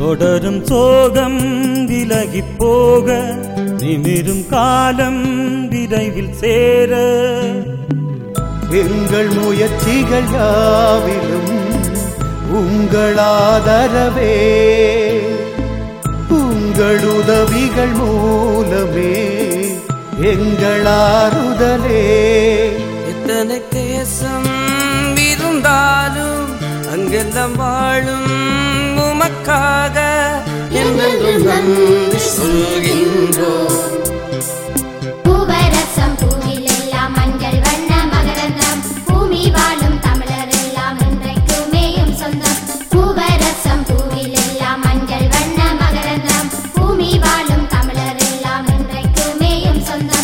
தொடரும் சோகம் விலகிப் போக நிமிரும் காலம் விரைவில் சேர எங்கள் முயற்சிகள் யாவிலும் உங்கள் ஆதரவே உங்கள் உதவிகள் மூலமே எங்கள் ஆறுதலே எத்தனை தேசம் இருந்தாலும் அங்கெல்லாம் வாழும் உமக்காக என்றென்றும் நன்றி சொல்கின்றோம் பூவரசம் பூவில் எல்லாம் மஞ்சள் வண்ண மகரந்தம் பூமி வாழும் தமிழர் எல்லாம் இன்றைக்குமேயும் சொந்தம் பூவரசம் பூவில் எல்லாம் மஞ்சள் வண்ண மகரந்தம் பூமி வாழும் தமிழர் எல்லாம் இன்றைக்குமேயும் சொந்தம்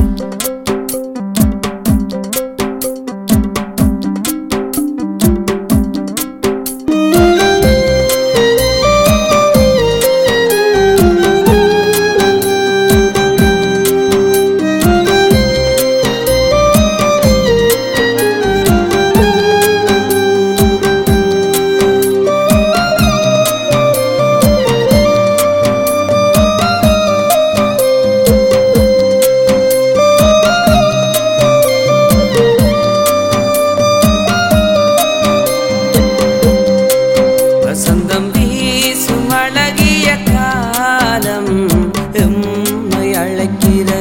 வசந்தம் வீசும் அழகிய காலம் எம்மை அழைக்கிற